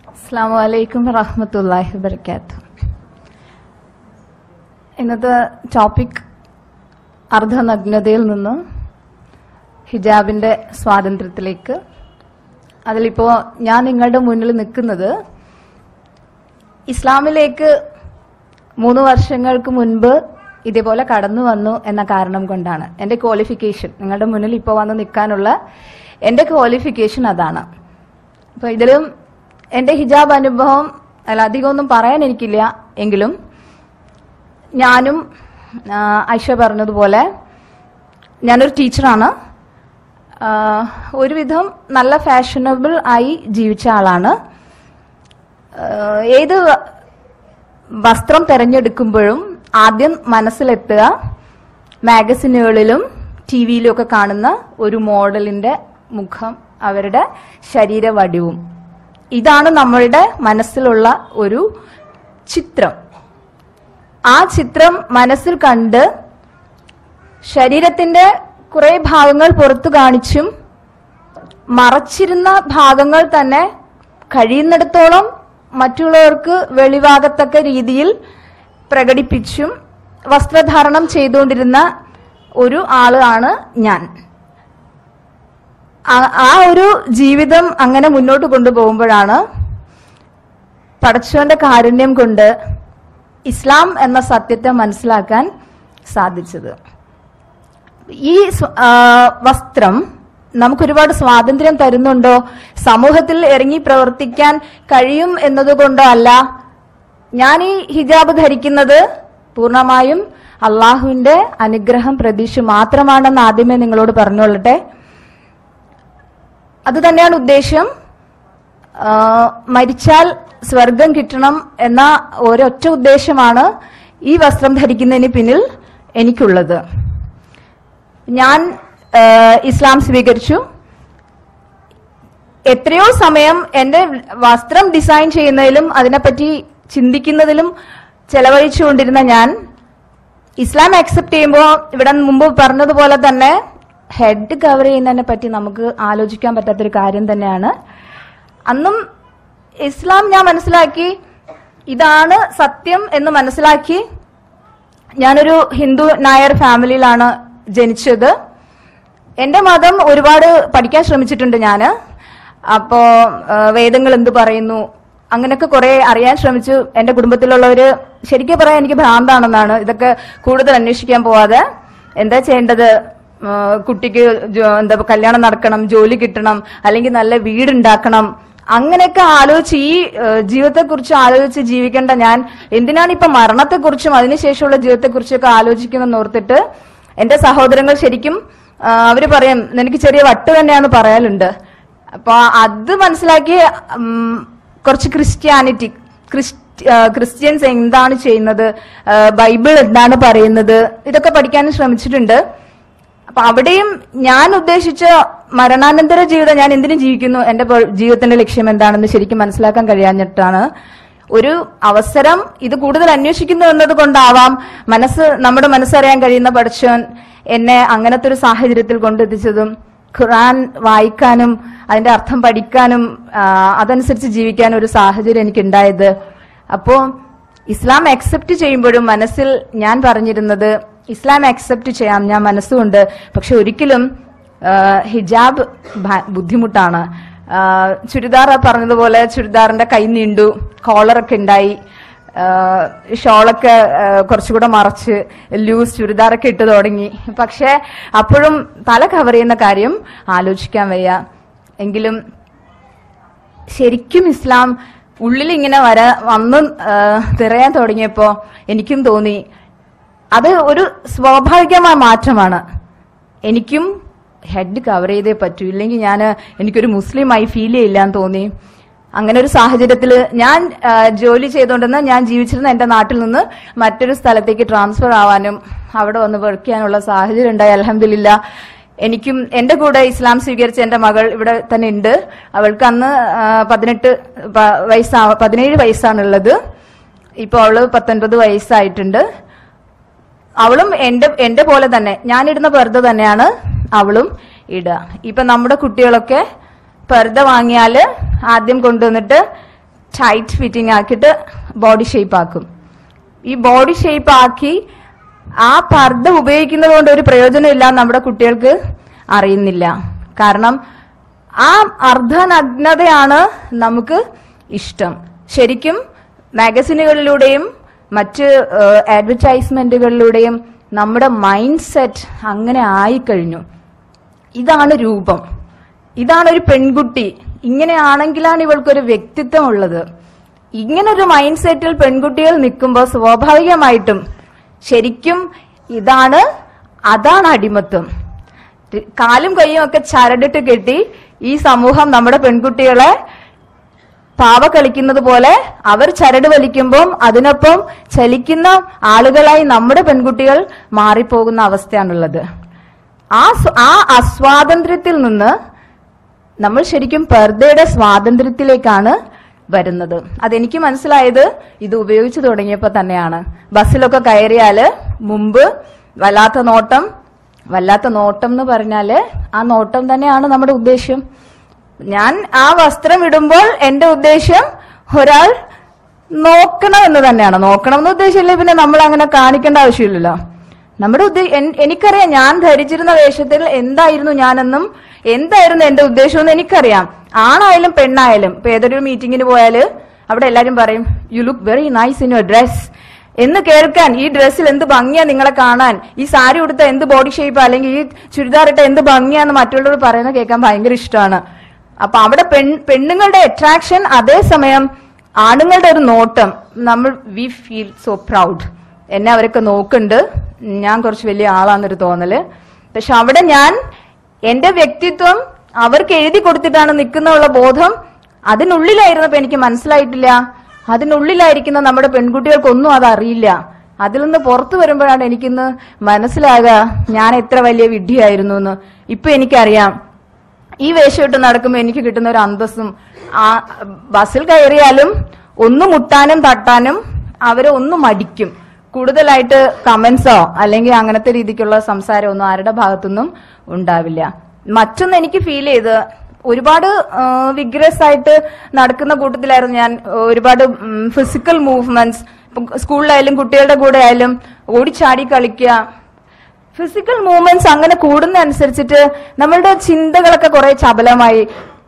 അസ്സാം വലൈക്കും വറഹമത്തല്ലാഹി വബർക്കാത്തു ഇന്നത്തെ ടോപ്പിക് അർദ്ധനഗ്നതയിൽ നിന്ന് ഹിജാബിന്റെ സ്വാതന്ത്ര്യത്തിലേക്ക് അതിലിപ്പോ ഞാൻ നിങ്ങളുടെ മുന്നിൽ നിൽക്കുന്നത് ഇസ്ലാമിലേക്ക് മൂന്ന് വർഷങ്ങൾക്ക് മുൻപ് ഇതേപോലെ കടന്നു വന്നു എന്ന കാരണം കൊണ്ടാണ് എൻ്റെ ക്വാളിഫിക്കേഷൻ നിങ്ങളുടെ മുന്നിൽ ഇപ്പോൾ വന്ന് നിൽക്കാനുള്ള എൻ്റെ ക്വാളിഫിക്കേഷൻ അതാണ് അപ്പോൾ ഇതിലും എൻ്റെ ഹിജാബ് അനുഭവം അല്ല അധികമൊന്നും പറയാൻ എനിക്കില്ല എങ്കിലും ഞാനും ആ, ഐഷ പറഞ്ഞതുപോലെ ഞാനൊരു ടീച്ചറാണ് ആ, ഒരുവിധം നല്ല ഫാഷനബിൾ ആയി ജീവിച്ച ആളാണ് ആ, ഏത് വസ്ത്രം തിരഞ്ഞെടുക്കുമ്പോഴും ആദ്യം മനസ്സിലെത്തുക മാഗസിനുകളിലും ടി വിയിലും ഒക്കെ കാണുന്ന ഒരു മോഡലിന്റെ മുഖം അവരുടെ ശരീരവടിവും ഇതാണ് നമ്മളുടെ മനസ്സിലുള്ള ഒരു ചിത്രം ആ ചിത്രം മനസ്സിൽ കണ്ട് ശരീരത്തിന്റെ കുറെ ഭാഗങ്ങൾ പുറത്തു കാണിച്ചും മറച്ചിരുന്ന ഭാഗങ്ങൾ തന്നെ കഴിയുന്നിടത്തോളം മറ്റുള്ളവർക്ക് വെളിവാകത്തക്ക രീതിയിൽ പ്രകടിപ്പിച്ചും വസ്ത്രധാരണം ചെയ്തുകൊണ്ടിരുന്ന ഒരു ആളാണ് ഞാൻ ആ- ആ ഒരു ജീവിതം അങ്ങനെ മുന്നോട്ട് കൊണ്ടുപോകുമ്പോഴാണ് പടച്ചോന്റെ കാരുണ്യം കൊണ്ട് ഇസ്ലാം എന്ന സത്യത്തെ മനസ്സിലാക്കാൻ സാധിച്ചത് ഈ സ്വ- ആ, വസ്ത്രം നമുക്ക് ഒരുപാട് സ്വാതന്ത്ര്യം തരുന്നുണ്ടോ സമൂഹത്തിൽ ഇറങ്ങി പ്രവർത്തിക്കാൻ കഴിയും എന്നതുകൊണ്ടോ അല്ല ഞാൻ ഈ ഹിജാബ് ധരിക്കുന്നത് പൂർണ്ണമായും അള്ളാഹുവിന്റെ അനുഗ്രഹം പ്രതീക്ഷ മാത്രമാണെന്ന് ആദ്യമേ നിങ്ങളോട് പറഞ്ഞുകൊള്ളട്ടെ അത് തന്നെയാണ് ഉദ്ദേശം ആ, മരിച്ചാൽ സ്വർഗം കിട്ടണം എന്ന ഒരൊറ്റ ഉദ്ദേശമാണ് ഈ വസ്ത്രം ധരിക്കുന്നതിന് പിന്നിൽ എനിക്കുള്ളത് ഞാൻ ആ, ഇസ്ലാം സ്വീകരിച്ചു എത്രയോ സമയം എന്റെ വസ്ത്രം ഡിസൈൻ ചെയ്യുന്നതിലും അതിനെപ്പറ്റി ചിന്തിക്കുന്നതിലും ചെലവഴിച്ചുകൊണ്ടിരുന്ന ഞാൻ ഇസ്ലാം അക്സെപ്റ്റ് ചെയ്യുമ്പോൾ ഇവിടെ മുമ്പ് പറഞ്ഞതുപോലെ തന്നെ ഹെഡ് കവർ ചെയ്യുന്നതിനെ പറ്റി നമുക്ക് ആലോചിക്കാൻ പറ്റാത്തൊരു കാര്യം തന്നെയാണ് അന്നും ഇസ്ലാം ഞാൻ മനസ്സിലാക്കി ഇതാണ് സത്യം എന്ന് മനസ്സിലാക്കി ഞാനൊരു ഹിന്ദു നായർ ഫാമിലിയിലാണ് ജനിച്ചത് എന്റെ മതം ഒരുപാട് പഠിക്കാൻ ശ്രമിച്ചിട്ടുണ്ട് ഞാന് അപ്പോ ആ, വേദങ്ങൾ എന്ത് പറയുന്നു അങ്ങനെയൊക്കെ കുറെ അറിയാൻ ശ്രമിച്ചു എന്റെ കുടുംബത്തിലുള്ളവര് ശരിക്കും പറയാൻ എനിക്ക് ഭ്രാന്താണെന്നാണ് ഇതൊക്കെ കൂടുതൽ അന്വേഷിക്കാൻ പോവാതെ എന്താ ചെയ്യേണ്ടത് ആ, കുട്ടിക്ക് ജോ- എന്താ കല്യാണം നടക്കണം ജോലി കിട്ടണം അല്ലെങ്കിൽ നല്ല വീടുണ്ടാക്കണം അങ്ങനെയൊക്കെ ആലോചിച്ച് ഈ ജീവിതത്തെ കുറിച്ച് ആലോചിച്ച് ജീവിക്കേണ്ട ഞാൻ എന്തിനാണ് ഇപ്പൊ മരണത്തെക്കുറിച്ചും അതിനുശേഷമുള്ള ജീവിതത്തെക്കുറിച്ചൊക്കെ ആലോചിക്കുന്നതെന്ന് ഓർത്തിട്ട് എന്റെ സഹോദരങ്ങൾ ശരിക്കും ആ, അവര് പറയും നിനക്ക് ചെറിയ വട്ട് തന്നെയാന്ന് പറയാലുണ്ട് അപ്പൊ അത് മനസ്സിലാക്കി ഉം, കുറച്ച് ക്രിസ്ത്യാനിറ്റി ക്രിസ്- ആ, ക്രിസ്ത്യൻസ് എന്താണ് ചെയ്യുന്നത് ആ, ബൈബിൾ എന്താണ് പറയുന്നത് ഇതൊക്കെ പഠിക്കാനും ശ്രമിച്ചിട്ടുണ്ട് അപ്പൊ അവിടെയും ഞാൻ ഉദ്ദേശിച്ച മരണാനന്തര ജീവിതം ഞാൻ എന്തിനു ജീവിക്കുന്നു എന്റെ പ- ജീവിതത്തിന്റെ ലക്ഷ്യം എന്താണെന്ന് ശരിക്കും മനസ്സിലാക്കാൻ കഴിയാഞ്ഞിട്ടാണ് ഒരു അവസരം ഇത് കൂടുതൽ അന്വേഷിക്കുന്നു എന്നത് കൊണ്ടാവാം മനസ്സ് നമ്മുടെ മനസ്സറിയാൻ കഴിയുന്ന പഠിച്ചവൻ എന്നെ അങ്ങനത്തെ ഒരു സാഹചര്യത്തിൽ കൊണ്ടെത്തിച്ചതും ഖുറാൻ വായിക്കാനും അതിന്റെ അർത്ഥം പഠിക്കാനും ആ, അതനുസരിച്ച് ജീവിക്കാനും ഒരു സാഹചര്യം എനിക്ക് ഉണ്ടായത് അപ്പോ ഇസ്ലാം അക്സെപ്റ്റ് ചെയ്യുമ്പോഴും മനസ്സിൽ ഞാൻ പറഞ്ഞിരുന്നത് ഇസ്ലാം അക്സെപ്റ്റ് ചെയ്യാം ഞാൻ മനസ്സുകൊണ്ട് പക്ഷെ ഒരിക്കലും ആ, ഹിജാബ് ഭ- ബുദ്ധിമുട്ടാണ് ആ, ചുരിദാർ പറഞ്ഞതുപോലെ ചുരിദാറിന്റെ കൈ നീണ്ടു കോളറൊക്കെ ഉണ്ടായി ആ, ഷോളൊക്കെ ആ, കുറച്ചുകൂടെ മറച്ച് ലൂസ് ചുരിദാറൊക്കെ ഇട്ട് തുടങ്ങി പക്ഷെ അപ്പോഴും തല കവർ ചെയ്യുന്ന കാര്യം ആലോചിക്കാൻ വയ്യ എങ്കിലും ശരിക്കും ഇസ്ലാം ഉള്ളിൽ ഇങ്ങനെ വര വന്ന് ആ, തിറയാൻ തുടങ്ങിയപ്പോ എനിക്കും തോന്നി അത് ഒരു സ്വാഭാവികമായ മാറ്റമാണ് എനിക്കും ഹെഡ് കവർ ചെയ്തേ പറ്റൂ ഇല്ലെങ്കിൽ ഞാൻ എനിക്കൊരു മുസ്ലിമായി ഫീൽ ചെയ്യില്ല എന്ന് തോന്നി അങ്ങനെ ഒരു സാഹചര്യത്തിൽ ഞാൻ ആ, ജോലി ചെയ്തുകൊണ്ടിരുന്ന ഞാൻ ജീവിച്ചിരുന്ന എന്റെ നാട്ടിൽ നിന്ന് മറ്റൊരു സ്ഥലത്തേക്ക് ട്രാൻസ്ഫർ ആവാനും അവിടെ വന്ന് വർക്ക് ചെയ്യാനുള്ള സാഹചര്യം ഉണ്ടായി അലഹമില്ല എനിക്കും എന്റെ കൂടെ ഇസ്ലാം സ്വീകരിച്ച എന്റെ മകൾ ഇവിടെ തന്നെ ഉണ്ട് അവൾക്ക് അന്ന് ആ, പതിനെട്ട് പ- വയസ്സാ പതിനേഴ് വയസ്സാണുള്ളത് ഇപ്പൊ അവള് പത്തൊൻപത് വയസ്സായിട്ടുണ്ട് അവളും എന്റെ എന്റെ പോലെ തന്നെ ഞാനിടുന്ന പർദ്ദ തന്നെയാണ് അവളും ഇടുക ഇപ്പൊ നമ്മുടെ കുട്ടികളൊക്കെ പർദ്ദ വാങ്ങിയാല് ആദ്യം കൊണ്ടുവന്നിട്ട് ടൈറ്റ് ഫിറ്റിംഗ് ആക്കിയിട്ട് ബോഡി ഷേപ്പ് ആക്കും ഈ ബോഡി ഷേപ്പ് ആക്കി ആ പർദ്ദ ഉപയോഗിക്കുന്നത് കൊണ്ട് ഒരു പ്രയോജനമില്ല നമ്മുടെ കുട്ടികൾക്ക് അറിയുന്നില്ല കാരണം ആ അർദ്ധനഗ്നതയാണ് നമുക്ക് ഇഷ്ടം ശരിക്കും മാഗസിനുകളിലൂടെയും മറ്റ് അഡ്വർടൈസ്മെന്റുകളിലൂടെയും നമ്മുടെ മൈൻഡ് സെറ്റ് അങ്ങനെ ആയിക്കഴിഞ്ഞു ഇതാണ് രൂപം ഇതാണ് ഒരു പെൺകുട്ടി ഇങ്ങനെയാണെങ്കിലാണ് ഇവൾക്കൊരു വ്യക്തിത്വം ഉള്ളത് ഇങ്ങനൊരു മൈൻഡ് സെറ്റിൽ പെൺകുട്ടികൾ നിൽക്കുമ്പോൾ സ്വാഭാവികമായിട്ടും ശരിക്കും ഇതാണ് അതാണ് അടിമത്വം കാലും കൈയും ഒക്കെ ചരടിട്ട് കെട്ടി ഈ സമൂഹം നമ്മുടെ പെൺകുട്ടികളെ പാവ കളിക്കുന്നത് പോലെ അവർ ചരട് വലിക്കുമ്പോൾ അതിനൊപ്പം ചലിക്കുന്ന ആളുകളായി നമ്മുടെ പെൺകുട്ടികൾ മാറിപ്പോകുന്ന അവസ്ഥയാണുള്ളത് ആ സ്വ- ആ അസ്വാതന്ത്ര്യത്തിൽ നിന്ന് നമ്മൾ ശരിക്കും പെർദയുടെ സ്വാതന്ത്ര്യത്തിലേക്കാണ് വരുന്നത് അതെനിക്ക് മനസ്സിലായത് ഇത് ഉപയോഗിച്ചു തുടങ്ങിയപ്പോൾ തന്നെയാണ് ബസ്സിലൊക്കെ കയറിയാല് മുമ്പ് വല്ലാത്ത നോട്ടം വല്ലാത്ത നോട്ടം എന്ന് പറഞ്ഞാല് ആ നോട്ടം തന്നെയാണ് നമ്മുടെ ഉദ്ദേശ്യം ഞാൻ ആ വസ്ത്രം ഇടുമ്പോൾ എന്റെ ഉദ്ദേശ്യം ഒരാൾ നോക്കണം എന്ന് തന്നെയാണ് നോക്കണം എന്ന് ഉദ്ദേശമില്ല പിന്നെ നമ്മൾ അങ്ങനെ കാണിക്കേണ്ട ആവശ്യമില്ലല്ലോ നമ്മുടെ ഉദ്ദേ- എൻ- എനിക്കറിയാം ഞാൻ ധരിച്ചിരുന്ന വേഷത്തിൽ എന്തായിരുന്നു ഞാനെന്നും എന്തായിരുന്നു എന്റെ ഉദ്ദേശം എന്ന് എനിക്കറിയാം ആണായാലും പെണ്ണായാലും ഇപ്പൊ ഏതൊരു മീറ്റിങ്ങിന് പോയാല് അവിടെ എല്ലാരും പറയും you look very nice in your dress എന്ന് കേൾക്കാൻ ഈ ഡ്രസ്സിൽ എന്ത് ഭംഗിയാ നിങ്ങളെ കാണാൻ ഈ സാരി ഉടുത്ത എന്ത് ബോഡി ഷേപ്പ് അല്ലെങ്കിൽ ഈ ചുരിദാർ ഇട്ട എന്ത് ഭംഗിയാന്ന് മറ്റുള്ളവർ പറയുന്നത് കേൾക്കാൻ ഭയങ്കര ഇഷ്ടമാണ് അപ്പൊ അവിടെ പെൺ പെണ്ണുങ്ങളുടെ അട്രാക്ഷൻ അതേസമയം ആണുങ്ങളുടെ ഒരു നോട്ടം നമ്മൾ വി ഫീൽ സോ പ്രൗഡ് എന്നെ അവരൊക്കെ നോക്കുന്നുണ്ട് ഞാൻ കുറച്ച് വലിയ ആളാന്നൊരു തോന്നല് പക്ഷെ അവിടെ ഞാൻ എന്റെ വ്യക്തിത്വം അവർക്ക് എഴുതി കൊടുത്തിട്ടാണ് നിൽക്കുന്നുള്ള ബോധം അതിനുള്ളിലായിരുന്നപ്പോ എനിക്ക് മനസ്സിലായിട്ടില്ല അതിനുള്ളിലായിരിക്കുന്ന നമ്മുടെ പെൺകുട്ടികൾക്കൊന്നും അത് അറിയില്ല അതിൽ നിന്ന് പുറത്തു വരുമ്പോഴാണ് എനിക്കിന്ന് മനസ്സിലാകുക ഞാൻ എത്ര വലിയ വിഡ്ഢിയായിരുന്നു എന്ന് ഇപ്പൊ എനിക്കറിയാം ഈ വേഷമിട്ട് നടക്കുമ്പോൾ എനിക്ക് കിട്ടുന്ന ഒരു അന്തസ്സും ആ ബസ്സിൽ കയറിയാലും ഒന്ന് മുട്ടാനും തട്ടാനും അവരെ ഒന്ന് മടിക്കും കൂടുതലായിട്ട് കമന്റ്സോ അല്ലെങ്കിൽ അങ്ങനത്തെ രീതിക്കുള്ള സംസാരം ഒന്നും ആരുടെ ഭാഗത്തുനിന്നും ഉണ്ടാവില്ല മറ്റൊന്ന് എനിക്ക് ഫീൽ ചെയ്ത് ഒരുപാട് വിഗ്രസ് ആയിട്ട് നടക്കുന്ന കൂട്ടത്തിലായിരുന്നു ഞാൻ ഒരുപാട് ഫിസിക്കൽ മൂവ്മെന്റ്സ് സ്കൂളിലായാലും കുട്ടികളുടെ കൂടെ ആയാലും ഓടിച്ചാടി കളിക്കുക ഫിസിക്കൽ മൂവ്മെന്റ്സ് അങ്ങനെ കൂടുന്ന അനുസരിച്ചിട്ട് നമ്മളുടെ ചിന്തകളൊക്കെ കുറെ ചപലമായി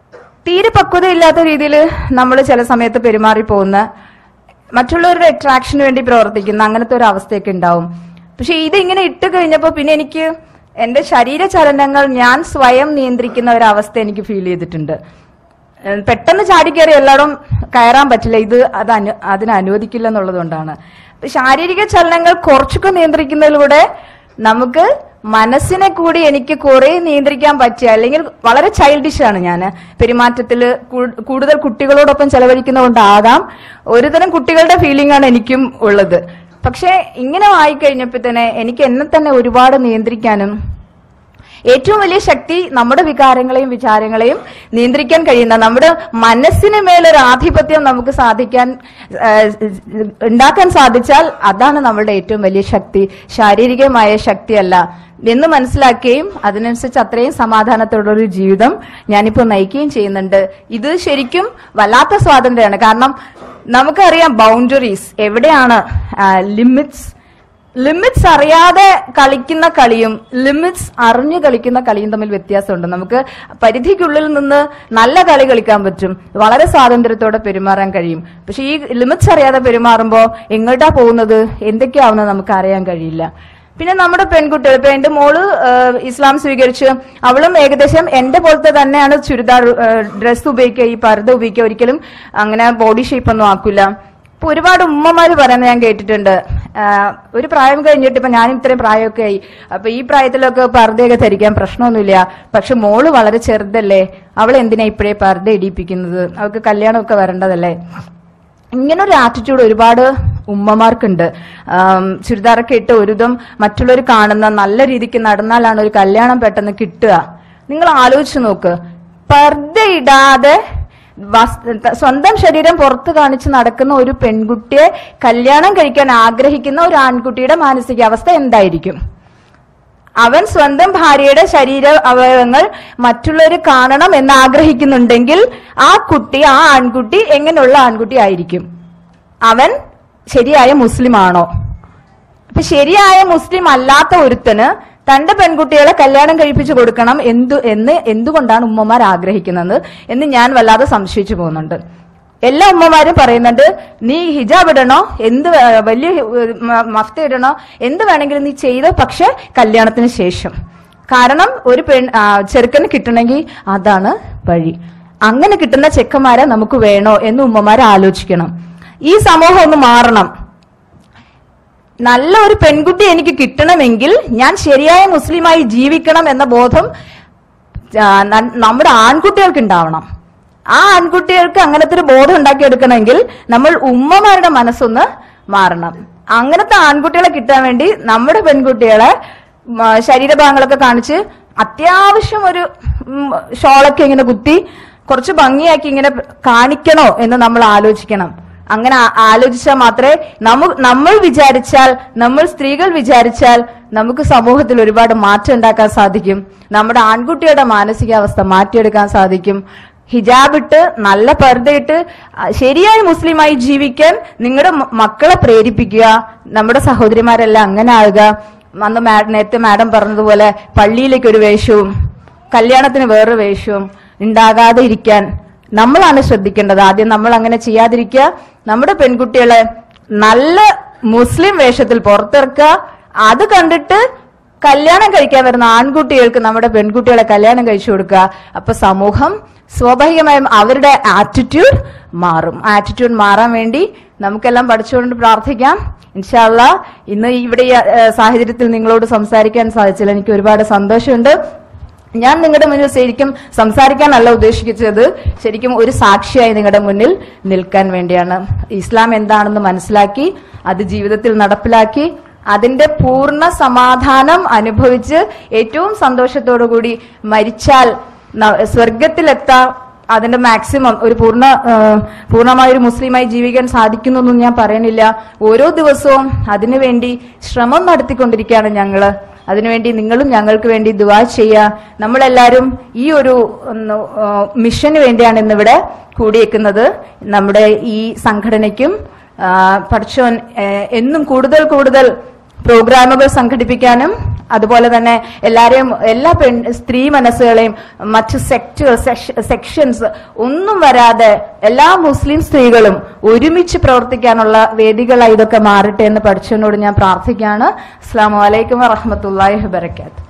തീരെ പക്വതയില്ലാത്ത രീതിയിൽ നമ്മൾ ചില സമയത്ത് പെരുമാറി പോകുന്ന മറ്റുള്ളവരുടെ അട്രാക്ഷന് വേണ്ടി പ്രവർത്തിക്കുന്ന അങ്ങനത്തെ ഒരു അവസ്ഥയൊക്കെ ഉണ്ടാവും പക്ഷെ ഇതിങ്ങനെ ഇട്ട് കഴിഞ്ഞപ്പോൾ പിന്നെ എനിക്ക് എന്റെ ശരീര ചലനങ്ങൾ ഞാൻ സ്വയം നിയന്ത്രിക്കുന്ന ഒരു അവസ്ഥ എനിക്ക് ഫീൽ ചെയ്തിട്ടുണ്ട് ഏഹ് പെട്ടെന്ന് ചാടിക്കയറി എല്ലായിടും കയറാൻ പറ്റില്ല ഇത് അത് അനു അതിന് അനുവദിക്കില്ല എന്നുള്ളത് കൊണ്ടാണ് അപ്പൊ ശാരീരിക ചലനങ്ങൾ കുറച്ചൊക്കെ നിയന്ത്രിക്കുന്നതിലൂടെ നമുക്ക് മനസ്സിനെ കൂടി എനിക്ക് കുറെ നിയന്ത്രിക്കാൻ പറ്റിയ അല്ലെങ്കിൽ വളരെ ചൈൽഡിഷ് ആണ് ഞാൻ പെരുമാറ്റത്തിൽ കൂടുതൽ കുട്ടികളോടൊപ്പം ചെലവഴിക്കുന്നതുകൊണ്ടാകാം ഒരുതരം കുട്ടികളുടെ ഫീലിംഗ് ആണ് എനിക്കും ഉള്ളത് പക്ഷെ ഇങ്ങനെ ആയിക്കഴിഞ്ഞപ്പോ തന്നെ എനിക്ക് എന്നെ തന്നെ ഒരുപാട് നിയന്ത്രിക്കാനും ഏറ്റവും വലിയ ശക്തി നമ്മുടെ വികാരങ്ങളെയും വിചാരങ്ങളെയും നിയന്ത്രിക്കാൻ കഴിയുന്ന നമ്മുടെ മനസ്സിന് മേലൊരു ആധിപത്യം നമുക്ക് സാധിക്കാൻ ആ, ഉണ്ടാക്കാൻ സാധിച്ചാൽ അതാണ് നമ്മളുടെ ഏറ്റവും വലിയ ശക്തി ശാരീരികമായ ശക്തിയല്ല എന്ന് മനസ്സിലാക്കുകയും അതിനനുസരിച്ച് അത്രയും സമാധാനത്തോടുള്ള ഒരു ജീവിതം ഞാനിപ്പോൾ നയിക്കുകയും ചെയ്യുന്നുണ്ട് ഇത് ശരിക്കും വല്ലാത്ത സ്വാതന്ത്ര്യമാണ് കാരണം നമുക്കറിയാം ബൗണ്ടറീസ് എവിടെയാണ് ലിമിറ്റ്സ് ലിമിറ്റ്സ് അറിയാതെ കളിക്കുന്ന കളിയും ലിമിറ്റ്സ് അറിഞ്ഞു കളിക്കുന്ന കളിയും തമ്മിൽ വ്യത്യാസമുണ്ട് നമുക്ക് പരിധിക്കുള്ളിൽ നിന്ന് നല്ല കളി കളിക്കാൻ പറ്റും വളരെ സ്വാതന്ത്ര്യത്തോടെ പെരുമാറാൻ കഴിയും പക്ഷെ ഈ ലിമിറ്റ്സ് അറിയാതെ പെരുമാറുമ്പോൾ എങ്ങോട്ടാ പോകുന്നത് എന്തൊക്കെയാവുന്നത് നമുക്ക് അറിയാൻ കഴിയില്ല പിന്നെ നമ്മുടെ പെൺകുട്ടികൾ ഇപ്പൊ എന്റെ മോള് ആ, ഇസ്ലാം സ്വീകരിച്ച് അവളും ഏകദേശം എന്റെ പോലത്തെ തന്നെയാണ് ചുരിദാർ ഡ്രസ്സ് ഉപയോഗിക്കുക ഈ പർദ്ദ ഉപയോഗിക്കുക ഒരിക്കലും അങ്ങനെ ബോഡി ഷേപ്പ് ഒന്നും ആക്കില്ല ഇപ്പൊ ഒരുപാട് ഉമ്മമാര് പറയുന്നത് ഞാൻ കേട്ടിട്ടുണ്ട് ആ, ഒരു പ്രായം കഴിഞ്ഞിട്ട് ഇപ്പൊ ഞാൻ ഇത്രയും പ്രായമൊക്കെ ആയി അപ്പൊ ഈ പ്രായത്തിലൊക്കെ പർദ്ദയൊക്കെ ധരിക്കാൻ പ്രശ്നമൊന്നുമില്ല പക്ഷെ മോള് വളരെ ചെറുതല്ലേ അവൾ എന്തിനാ ഇപ്പോഴേ പർദ്ദ ഇടിപ്പിക്കുന്നത് അവൾക്ക് കല്യാണമൊക്കെ വരേണ്ടതല്ലേ ഇങ്ങനൊരു ആറ്റിറ്റ്യൂഡ് ഒരുപാട് ഉമ്മമാർക്കുണ്ട് ആം, ചുരിദാറൊക്കെ ഇട്ട് ഒരുതും മറ്റുള്ളവർ കാണുന്ന നല്ല രീതിക്ക് നടന്നാലാണ് ഒരു കല്യാണം പെട്ടെന്ന് കിട്ടുക നിങ്ങൾ ആലോചിച്ച് നോക്ക് പർദ്ദ ഇടാതെ വസ്- ത- സ്വന്തം ശരീരം പുറത്ത് കാണിച്ച് നടക്കുന്ന ഒരു പെൺകുട്ടിയെ കല്യാണം കഴിക്കാൻ ആഗ്രഹിക്കുന്ന ഒരു ആൺകുട്ടിയുടെ മാനസികാവസ്ഥ എന്തായിരിക്കും അവൻ സ്വന്തം ഭാര്യയുടെ ശരീര അവയവങ്ങൾ മറ്റുള്ളവർ കാണണം എന്ന് ആഗ്രഹിക്കുന്നുണ്ടെങ്കിൽ ആ കുട്ടി ആ ആൺകുട്ടി എങ്ങനെയുള്ള ആൺകുട്ടി ആയിരിക്കും അവൻ ശരിയായ മുസ്ലിം ആണോ അപ്പൊ ശരിയായ മുസ്ലിം അല്ലാത്ത ഒരുത്തന് തന്റെ പെൺകുട്ടികളെ കല്യാണം കഴിപ്പിച്ചു കൊടുക്കണം എന്തു എന്ന് എന്തുകൊണ്ടാണ് ഉമ്മമാർ ആഗ്രഹിക്കുന്നത് എന്ന് ഞാൻ വല്ലാതെ സംശയിച്ചു പോകുന്നുണ്ട് എല്ലാ ഉമ്മമാരും പറയുന്നുണ്ട് നീ ഹിജാബ് ഇടണോ എന്ത് വേ- വലിയ ഹി- മ- മഫ്ത ഇടണോ എന്ത് വേണമെങ്കിലും നീ ചെയ്തോ പക്ഷെ കല്യാണത്തിന് ശേഷം കാരണം ഒരു പെൺ ആ, ചെറുക്കന് കിട്ടണമെങ്കിൽ അതാണ് വഴി അങ്ങനെ കിട്ടുന്ന ചെക്കന്മാരെ നമുക്ക് വേണോ എന്ന് ഉമ്മമാരെ ആലോചിക്കണം ഈ സമൂഹം ഒന്ന് മാറണം നല്ല ഒരു പെൺകുട്ടി എനിക്ക് കിട്ടണമെങ്കിൽ ഞാൻ ശരിയായ മുസ്ലിമായി ജീവിക്കണം എന്ന ബോധം ആ, ന- നമ്മുടെ ആൺകുട്ടികൾക്ക് ഉണ്ടാവണം ആ ആൺകുട്ടികൾക്ക് അങ്ങനത്തെ ഒരു ബോധം ഉണ്ടാക്കിയെടുക്കണമെങ്കിൽ നമ്മൾ ഉമ്മമാരുടെ മനസ്സൊന്ന് മാറണം അങ്ങനത്തെ ആൺകുട്ടികളെ കിട്ടാൻ വേണ്ടി നമ്മുടെ പെൺകുട്ടികളെ ഉം, ആ, ശരീരഭാഗങ്ങളൊക്കെ കാണിച്ച് അത്യാവശ്യം ഒരു ഉം, ഷോളൊക്കെ ഇങ്ങനെ കുത്തി കുറച്ച് ഭംഗിയാക്കി ഇങ്ങനെ കാണിക്കണോ എന്ന് നമ്മൾ ആലോചിക്കണം അങ്ങനെ ആ- ആലോചിച്ചാൽ മാത്രമേ നമ്മ നമ്മൾ വിചാരിച്ചാൽ നമ്മൾ സ്ത്രീകൾ വിചാരിച്ചാൽ നമുക്ക് സമൂഹത്തിൽ ഒരുപാട് മാറ്റം ഉണ്ടാക്കാൻ സാധിക്കും നമ്മുടെ ആൺകുട്ടിയുടെ മാനസികാവസ്ഥ മാറ്റിയെടുക്കാൻ സാധിക്കും ഹിജാബ് ഇട്ട് നല്ല പർദ്ദയിട്ട് ആ, ശരിയായ മുസ്ലിമായി ജീവിക്കാൻ നിങ്ങളുടെ മ- മക്കളെ പ്രേരിപ്പിക്കുക നമ്മുടെ സഹോദരിമാരെല്ലാം അങ്ങനെ ആകുക അന്ന് മാ- നേരത്തെ മാഡം പറഞ്ഞതുപോലെ പള്ളിയിലേക്ക് ഒരു വേഷവും കല്യാണത്തിന് വേറൊരു വേഷവും ഉണ്ടാകാതെ ഇരിക്കാൻ നമ്മളാണ് ശ്രദ്ധിക്കേണ്ടത് ആദ്യം നമ്മൾ അങ്ങനെ ചെയ്യാതിരിക്കുക നമ്മുടെ പെൺകുട്ടികളെ നല്ല മുസ്ലിം വേഷത്തിൽ പുറത്തിറക്കുക അത് കണ്ടിട്ട് കല്യാണം കഴിക്കാൻ വരുന്ന ആൺകുട്ടികൾക്ക് നമ്മുടെ പെൺകുട്ടികളെ കല്യാണം കഴിച്ചു കൊടുക്കുക അപ്പൊ സമൂഹം സ്വാഭാവികമായും അവരുടെ ആറ്റിറ്റ്യൂഡ് മാറും ആറ്റിറ്റ്യൂഡ് മാറാൻ വേണ്ടി നമുക്കെല്ലാം പഠിച്ചുകൊണ്ട് പ്രാർത്ഥിക്കാം ഇൻഷാല്ല ഇന്ന് ഇവിടെ ഈ ഏഹ്, സാഹചര്യത്തിൽ നിങ്ങളോട് സംസാരിക്കാൻ സാധിച്ചതിൽ എനിക്ക് ഒരുപാട് സന്തോഷമുണ്ട് ഞാൻ നിങ്ങളുടെ മുന്നിൽ ശരിക്കും സംസാരിക്കാനല്ല ഉദ്ദേശിച്ചത് ശരിക്കും ഒരു സാക്ഷിയായി നിങ്ങളുടെ മുന്നിൽ നിൽക്കാൻ വേണ്ടിയാണ് ഇസ്ലാം എന്താണെന്ന് മനസ്സിലാക്കി അത് ജീവിതത്തിൽ നടപ്പിലാക്കി അതിന്റെ പൂർണ്ണ സമാധാനം അനുഭവിച്ച് ഏറ്റവും സന്തോഷത്തോടു കൂടി മരിച്ചാൽ ന- സ്വർഗത്തിലെത്താം അതിന്റെ മാക്സിമം ഒരു പൂർണ്ണ ആ, പൂർണ്ണമായ ഒരു മുസ്ലിമായി ജീവിക്കാൻ സാധിക്കുന്നൊന്നും ഞാൻ പറയണില്ല ഓരോ ദിവസവും അതിനുവേണ്ടി ശ്രമം നടത്തിക്കൊണ്ടിരിക്കുകയാണ് ഞങ്ങള് അതിനുവേണ്ടി നിങ്ങളും ഞങ്ങൾക്ക് വേണ്ടി ദുവാ ചെയ്യുക നമ്മളെല്ലാവരും ഈ ഒരു ഒന്ന്, ആ, മിഷന് വേണ്ടിയാണ് ഇന്നിവിടെ കൂടിയേക്കുന്നത് നമ്മുടെ ഈ സംഘടനയ്ക്കും ആ, പഠിച്ചോൻ ഏ, എന്നും കൂടുതൽ കൂടുതൽ പ്രോഗ്രാമുകൾ സംഘടിപ്പിക്കാനും അതുപോലെ തന്നെ എല്ലാരെയും എല്ലാ പെൺ സ്ത്രീ മനസ്സുകളെയും മറ്റു സെക്ടർ സെക്ഷൻസ് ഒന്നും വരാതെ എല്ലാ മുസ്ലിം സ്ത്രീകളും ഒരുമിച്ച് പ്രവർത്തിക്കാനുള്ള വേദികളായി ഇതൊക്കെ മാറട്ടെ എന്ന് പഠിച്ചതിനോട് ഞാൻ പ്രാർത്ഥിക്കുകയാണ് അസ്സാം വലൈക്കും വറഹമത്തല്ലാഹി വബർക്കാത്തു